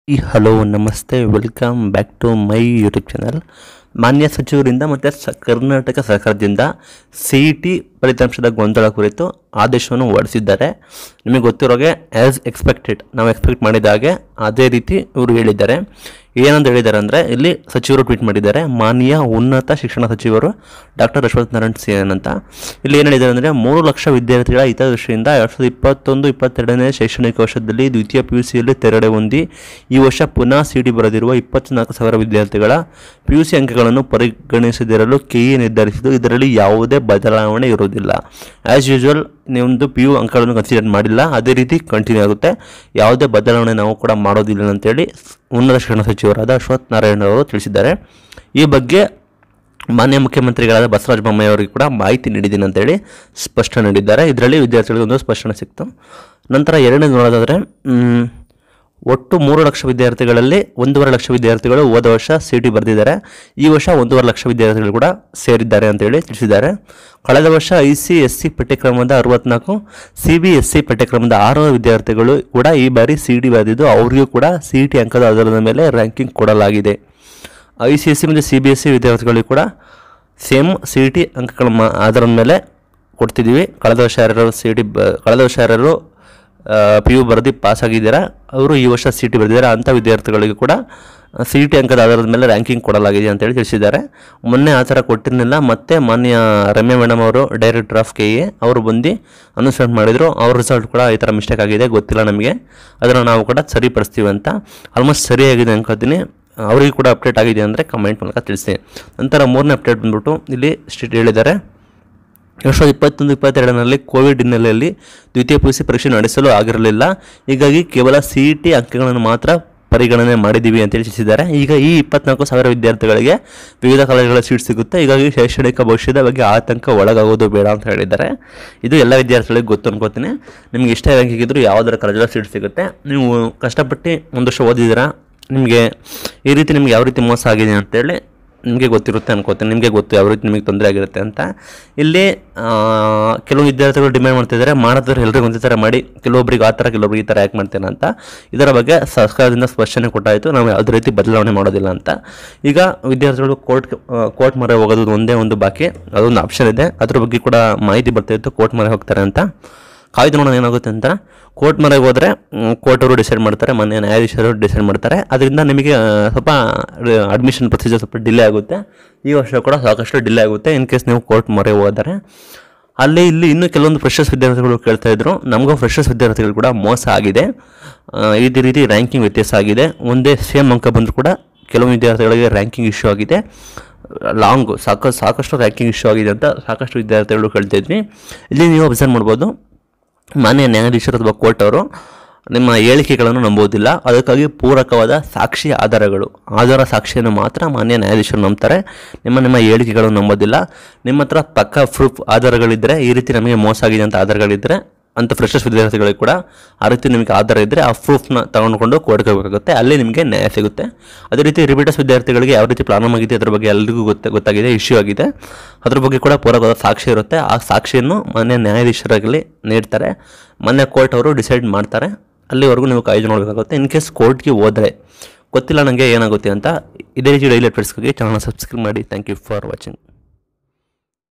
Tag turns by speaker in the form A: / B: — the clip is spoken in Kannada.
A: ಈ ಹಲೋ ನಮಸ್ತೆ welcome back to my YouTube channel ಮಾನ್ಯ ಸಚಿವರಿಂದ ಮತ್ತು ಸ ಕರ್ನಾಟಕ ಸರ್ಕಾರದಿಂದ ಸಿ ಇ ಟಿ ಫಲಿತಾಂಶದ ಗೊಂದಲ ಕುರಿತು ಆದೇಶವನ್ನು ಹೊರಡಿಸಿದ್ದಾರೆ ನಿಮಗೆ ಗೊತ್ತಿರೋಗೆ ಆ್ಯಸ್ ಎಕ್ಸ್ಪೆಕ್ಟೆಡ್ ನಾವು ಎಕ್ಸ್ಪೆಕ್ಟ್ ಮಾಡಿದ ಹಾಗೆ ಅದೇ ರೀತಿ ಇವರು ಹೇಳಿದ್ದಾರೆ ಏನಂತ ಹೇಳಿದ್ದಾರೆ ಅಂದರೆ ಇಲ್ಲಿ ಸಚಿವರು ಟ್ವೀಟ್ ಮಾಡಿದ್ದಾರೆ ಮಾನ್ಯ ಉನ್ನತ ಶಿಕ್ಷಣ ಸಚಿವರು ಡಾಕ್ಟರ್ ಅಶ್ವಥ್ ನಾರಾಯಣ್ ಸಿಎನ್ ಅಂತ ಇಲ್ಲಿ ಏನು ಹೇಳಿದ್ದಾರೆ ಅಂದರೆ ಮೂರು ಲಕ್ಷ ವಿದ್ಯಾರ್ಥಿಗಳ ಹಿತದೃಷ್ಟಿಯಿಂದ ಎರಡು ಸಾವಿರದ ಇಪ್ಪತ್ತೊಂದು ಇಪ್ಪತ್ತೆರಡನೇ ಶೈಕ್ಷಣಿಕ ವರ್ಷದಲ್ಲಿ ದ್ವಿತೀಯ ಪಿ ಯು ಸಿಯಲ್ಲಿ ತೆರಡೆ ಹೊಂದಿ ಈ ವರ್ಷ ಪುನಃ ಸಿ ಡಿ ಬರೆದಿರುವ ಇಪ್ಪತ್ನಾಲ್ಕು ಸಾವಿರ ವಿದ್ಯಾರ್ಥಿಗಳ ಪಿ ಯು ಸಿ ಅಂಕಗಳನ್ನು ಪರಿಗಣಿಸದಿರಲು ಕೆಇ ನಿರ್ಧರಿಸಿದ್ದು ಇದರಲ್ಲಿ ಯಾವುದೇ ಬದಲಾವಣೆ ಇರುವುದಿಲ್ಲ ಆ್ಯಸ್ ಯೂಶುವಲ್ ನೀವೊಂದು ಪಿ ಯು ಅಂಕಗಳನ್ನು ಕನ್ಸಿಡರ್ ಮಾಡಿಲ್ಲ ಅದೇ ರೀತಿ ಕಂಟಿನ್ಯೂ ಆಗುತ್ತೆ ಯಾವುದೇ ಬದಲಾವಣೆ ನಾವು ಕೂಡ ಮಾಡೋದಿಲ್ಲ ಅಂತೇಳಿ ಉನ್ನತ ಶಿಕ್ಷಣ ಸಚಿವರಾದ ಅಶ್ವಥ್ ನಾರಾಯಣ ಅವರು ತಿಳಿಸಿದ್ದಾರೆ ಈ ಬಗ್ಗೆ ಮಾನ್ಯ ಮುಖ್ಯಮಂತ್ರಿಗಳಾದ ಬಸವರಾಜ ಬೊಮ್ಮಾಯಿ ಅವರಿಗೆ ಕೂಡ ಮಾಹಿತಿ ನೀಡಿದ್ದೀನಿ ಅಂತೇಳಿ ಸ್ಪಷ್ಟನೆ ನೀಡಿದ್ದಾರೆ ಇದರಲ್ಲಿ ವಿದ್ಯಾರ್ಥಿಗಳಿಗೆ ಒಂದು ಸ್ಪಷ್ಟನೆ ಸಿಕ್ತು ನಂತರ ಎರಡನೇ ನೋಡೋದಾದರೆ ಮ್, ಒಟ್ಟು ಮೂರು ಲಕ್ಷ ವಿದ್ಯಾರ್ಥಿಗಳಲ್ಲಿ ಒಂದೂವರೆ ಲಕ್ಷ ವಿದ್ಯಾರ್ಥಿಗಳು ಹೋದ ವರ್ಷ ಸಿ ಟಿ ಬರೆದಿದ್ದಾರೆ ಈ ವರ್ಷ ಒಂದೂವರೆ ಲಕ್ಷ ವಿದ್ಯಾರ್ಥಿಗಳು ಕೂಡ ಸೇರಿದ್ದಾರೆ ಅಂತೇಳಿ ತಿಳಿಸಿದ್ದಾರೆ ಕಳೆದ ವರ್ಷ ಐ ಸಿ ಎಸ್ ಸಿ ಪಠ್ಯಕ್ರಮದ ಅರವತ್ನಾಲ್ಕು ಸಿ ಬಿ ಎಸ್ ಸಿ ಪಠ್ಯಕ್ರಮದ ಆರು ವಿದ್ಯಾರ್ಥಿಗಳು ಕೂಡ ಈ ಬಾರಿ ಸಿ ಟಿ ಬರೆದಿದ್ದು ಅವರಿಗೂ ಕೂಡ ಸಿ ಟಿ ಅಂಕದ ಆಧಾರದ ಮೇಲೆ ರ್ಯಾಂಕಿಂಗ್ ಕೊಡಲಾಗಿದೆ ಐ ಸಿ ಎಸ್ ಸಿ ಮತ್ತು ಸಿ ಬಿ ಎಸ್ ಸಿ ವಿದ್ಯಾರ್ಥಿಗಳಿಗೂ ಕೂಡ ಸೇಮ್ ಸಿ ಟಿ ಅಂಕಗಳ ಮ ಆಧಾರದ ಮೇಲೆ ಕೊಡ್ತಿದ್ದೀವಿ ಕಳೆದ ವರ್ಷ ಯಾರ್ಯಾರು ಸಿ ಟಿ ಬ ಕಳೆದ ವರ್ಷ ಯಾರ್ಯಾರು ಪಿ ಯು ಬರೆದು ಪಾಸ್ ಆಗಿದ್ದೀರಾ ಅವರು ಈ ವರ್ಷ ಸಿ ಟಿ ಬರೆದಿದ್ದಾರೆ ಅಂಥ ವಿದ್ಯಾರ್ಥಿಗಳಿಗೆ ಕೂಡ ಸಿ ಟಿ ಅಂಕದ ಆಧಾರದ ಮೇಲೆ ರ್ಯಾಂಕಿಂಗ್ ಕೊಡಲಾಗಿದೆ ಅಂತೇಳಿ ತಿಳಿಸಿದ್ದಾರೆ ಮೊನ್ನೆ ಆ ಥರ ಕೊಟ್ಟಿರಲಿಲ್ಲ ಮತ್ತೆ ಮಾನ್ಯ ರಮ್ಯಾ ಮೇಡಮ್ ಅವರು ಡೈರೆಕ್ಟರ್ ಆಫ್ ಕೆ ಎ ಅವರು ಬಂದು ಅನುಸರಣೆ ಮಾಡಿದರು ಅವ್ರ ರಿಸಲ್ಟ್ ಕೂಡ ಈ ಥರ ಮಿಸ್ಟೇಕ್ ಆಗಿದೆ ಗೊತ್ತಿಲ್ಲ ನಮಗೆ ಅದನ್ನು ನಾವು ಕೂಡ ಸರಿಪಡಿಸ್ತೀವಿ ಅಂತ ಆಲ್ಮೋಸ್ಟ್ ಸರಿಯಾಗಿದೆ ಅನ್ಕೋತೀನಿ ಅವರಿಗೆ ಕೂಡ ಅಪ್ಡೇಟ್ ಆಗಿದೆ ಅಂದರೆ ಕಮೆಂಟ್ ಮೂಲಕ ತಿಳಿಸಿ ನಂತರ ಮೂರನೇ ಅಪ್ಡೇಟ್ ಬಂದ್ಬಿಟ್ಟು ಇಲ್ಲಿ ಸ್ಟೇಟ್ ಹೇಳಿದ್ದಾರೆ ಎರಡು ಸಾವಿರದ ಇಪ್ಪತ್ತೊಂದು ಇಪ್ಪತ್ತೆರಡರಲ್ಲಿ ಕೋವಿಡ್ ಹಿನ್ನೆಲೆಯಲ್ಲಿ ದ್ವಿತೀಯ ಪಿ ಯು ಸಿ ಪರೀಕ್ಷೆ ನಡೆಸಲು ಆಗಿರಲಿಲ್ಲ ಹೀಗಾಗಿ ಕೇವಲ ಸಿ ಇ ಟಿ ಅಂಕಗಳನ್ನು ಮಾತ್ರ ಪರಿಗಣನೆ ಮಾಡಿದ್ದೀವಿ ಅಂತ ತಿಳಿಸಿದ್ದಾರೆ ಈಗ ಈ ಇಪ್ಪತ್ನಾಲ್ಕು ಸಾವಿರ ವಿದ್ಯಾರ್ಥಿಗಳಿಗೆ ವಿವಿಧ ಕಾಲೇಜುಗಳ ಸೀಟ್ ಸಿಗುತ್ತೆ ಹೀಗಾಗಿ ಶೈಕ್ಷಣಿಕ ಭವಿಷ್ಯದ ಬಗ್ಗೆ ಆತಂಕ ಒಳಗಾಗೋದು ಬೇಡ ಅಂತ ಹೇಳಿದ್ದಾರೆ ಇದು ಎಲ್ಲ ವಿದ್ಯಾರ್ಥಿಗಳಿಗೆ ಗೊತ್ತು ಅನ್ಕೋತೀನಿ ನಿಮ್ಗೆ ಇಷ್ಟ ರ್ಯಾಂಕಿಂಗ್ ಇದ್ದರೂ ಯಾವುದರ ಕಾಲೇಜಲ್ಲಿ ಸೀಟ್ ಸಿಗುತ್ತೆ ನೀವು ಕಷ್ಟಪಟ್ಟು ಒಂದು ವರ್ಷ ಓದಿದ್ದೀರಾ ನಿಮಗೆ ಈ ರೀತಿ ನಿಮ್ಗೆ ಯಾವ ರೀತಿ ಮೋಸ ಆಗಿದೆ ಅಂತೇಳಿ ನಿಮಗೆ ಗೊತ್ತಿರುತ್ತೆ ಅನ್ಕೋತೀನಿ ನಿಮಗೆ ಗೊತ್ತು ಯಾವ ರೀತಿ ನಿಮಗೆ ತೊಂದರೆ ಆಗಿರುತ್ತೆ ಅಂತ ಇಲ್ಲಿ ಆ, ಕೆಲವು ವಿದ್ಯಾರ್ಥಿಗಳು ಡಿಮ್ಯಾಂಡ್ ಮಾಡ್ತಿದ್ದಾರೆ ಮಾಡಿದ್ರೆ ಎಲ್ರಿಗೂ ಒಂದೇ ಥರ ಮಾಡಿ ಕೆಲವೊಬ್ರಿಗೆ ಆ ಥರ ಕೆಲವೊಬ್ರಿಗೆ ಈ ಥರ ಯಾಕೆ ಮಾಡ್ತೇನೆ ಅಂತ ಇದರ ಬಗ್ಗೆ ಸರ್ಕಾರದಿಂದ ಸ್ಪಷ್ಟನೆ ಕೊಟ್ಟಾಯಿತು ನಾವು ಯಾವುದೇ ರೀತಿ ಬದಲಾವಣೆ ಮಾಡೋದಿಲ್ಲ ಅಂತ ಈಗ ವಿದ್ಯಾರ್ಥಿಗಳು ಕೋರ್ಟ್ ಕೋರ್ಟ್ ಮೊರೆ ಹೋಗೋದು ಒಂದೇ ಒಂದು ಬಾಕಿ ಅದೊಂದು ಆಪ್ಷನ್ ಇದೆ ಅದ್ರ ಬಗ್ಗೆ ಕೂಡ ಮಾಹಿತಿ ಬರ್ತಾ ಇತ್ತು ಕೋರ್ಟ್ ಮೊರೆ ಹೋಗ್ತಾರೆ ಅಂತ ಕಾಯ್ದು ನೋಡೋಣ ಏನಾಗುತ್ತೆ ಅಂತ ಕೋರ್ಟ್ ಮನೆಗೆ ಹೋದರೆ ಕೋರ್ಟ್ ಅವರು ಡಿಸೈಡ್ ಮಾಡ್ತಾರೆ ಮನೆ ನ್ಯಾಯಾಧೀಶರು ಡಿಸೈಡ್ ಮಾಡ್ತಾರೆ ಅದರಿಂದ ನಿಮಗೆ ಆ, ಸ್ವಲ್ಪ ಅಡ್ಮಿಷನ್ ಪ್ರೊಸೀಜರ್ ಸ್ವಲ್ಪ ಡಿಲೇ ಆಗುತ್ತೆ ಈ ವರ್ಷ ಕೂಡ ಸಾಕಷ್ಟು ಡಿಲೇ ಆಗುತ್ತೆ ಇನ್ ಕೇಸ್ ನೀವು ಕೋರ್ಟ್ ಮೊರೆ ಹೋದರೆ ಅಲ್ಲಿ ಇಲ್ಲಿ ಇನ್ನೂ ಕೆಲವೊಂದು ಫ್ರೆಶರ್ಸ್ ವಿದ್ಯಾರ್ಥಿಗಳು ಕೇಳ್ತಾ ಇದ್ರು ನಮಗೂ ಫ್ರೆಶರ್ಸ್ ವಿದ್ಯಾರ್ಥಿಗಳು ಕೂಡ ಮೋಸ ಆಗಿದೆ ಆ, ಇದೇ ರೀತಿ ರ್ಯಾಂಕಿಂಗ್ ವ್ಯತ್ಯಾಸ ಆಗಿದೆ ಒಂದೇ ಸೇಮ್ ಅಂಕ ಬಂದರೂ ಕೂಡ ಕೆಲವು ವಿದ್ಯಾರ್ಥಿಗಳಿಗೆ ರ್ಯಾಂಕಿಂಗ್ ಇಶ್ಯೂ ಆಗಿದೆ ಲಾಂಗ್ ಸಾಕ ಸಾಕಷ್ಟು ರ್ಯಾಂಕಿಂಗ್ ಇಶ್ಯೂ ಆಗಿದೆ ಅಂತ ಸಾಕಷ್ಟು ವಿದ್ಯಾರ್ಥಿಗಳು ಕೇಳ್ತಿದ್ವಿ ಇಲ್ಲಿ ನೀವು ಅಬ್ಸರ್ವ್ ಮಾಡ್ಬೋದು ಮಾನ್ಯ ನ್ಯಾಯಾಧೀಶರು ಅಥವಾ ಕೋರ್ಟ್ ಅವರು ನಿಮ್ಮ ಹೇಳಿಕೆಗಳನ್ನು ನಂಬುವುದಿಲ್ಲ ಅದಕ್ಕಾಗಿ ಪೂರಕವಾದ ಸಾಕ್ಷಿ ಆಧಾರಗಳು ಆಧಾರ ಸಾಕ್ಷಿಯನ್ನು ಮಾತ್ರ ಮಾನ್ಯ ನ್ಯಾಯಾಧೀಶರು ನಂಬ್ತಾರೆ ನಿಮ್ಮ ನಿಮ್ಮ ಹೇಳಿಕೆಗಳನ್ನು ನಂಬೋದಿಲ್ಲ ನಿಮ್ಮ ಹತ್ರ ಪಕ್ಕ ಪ್ರೂಫ್ ಆಧಾರಗಳಿದ್ದರೆ ಈ ರೀತಿ ನಮಗೆ ಮೋಸ ಆಗಿದೆ ಅಂತ ಆಧಾರಗಳಿದ್ದರೆ ಅಂಥ ಫ್ರೆಶರ್ಸ್ ವಿದ್ಯಾರ್ಥಿಗಳಿಗೆ ಕೂಡ ಆ ರೀತಿ ನಿಮಗೆ ಆಧಾರ ಇದ್ದರೆ ಆ ಪ್ರೂಫ್ನ ತಗೊಂಡ್ಕೊಂಡು ಕೋರ್ಟ್ಗೆ ಹೋಗಬೇಕಾಗುತ್ತೆ ಅಲ್ಲಿ ನಿಮಗೆ ನ್ಯಾಯ ಸಿಗುತ್ತೆ ಅದೇ ರೀತಿ ರಿಪೀಟರ್ಸ್ ವಿದ್ಯಾರ್ಥಿಗಳಿಗೆ ಯಾವ ರೀತಿ ಪ್ರಾಬ್ಲಮ್ ಆಗಿದೆ ಅದ್ರ ಬಗ್ಗೆ ಎಲ್ಲರಿಗೂ ಗೊತ್ತ ಗೊತ್ತಾಗಿದೆ ಇಶ್ಯೂ ಆಗಿದೆ ಅದ್ರ ಬಗ್ಗೆ ಕೂಡ ಪೂರಕವಾದ ಸಾಕ್ಷಿ ಇರುತ್ತೆ ಆ ಸಾಕ್ಷಿಯನ್ನು ಮಾನ್ಯ ನ್ಯಾಯಾಧೀಶರಾಗಲಿ ನೀಡ್ತಾರೆ ಮಾನ್ಯ ಕೋರ್ಟ್ ಅವರು ಡಿಸೈಡ್ ಮಾಡ್ತಾರೆ ಅಲ್ಲಿವರೆಗೂ ನೀವು ಕಾಯ್ದು ನೋಡಬೇಕಾಗುತ್ತೆ ಇನ್ ಕೇಸ್ ಕೋರ್ಟ್ಗೆ ಹೋದರೆ ಗೊತ್ತಿಲ್ಲ ನನಗೆ ಏನಾಗುತ್ತೆ ಅಂತ ಇದೇ ರೀತಿ ಡೈಲಿ ಅಪ್ಡೇಟ್ಸ್ಗಾಗಿ ಚಾನಲ್ ಸಬ್ಸ್ಕ್ರೈಬ್ ಮಾಡಿ ಥ್ಯಾಂಕ್ ಯು ಫಾರ್ ವಾಚಿಂಗ್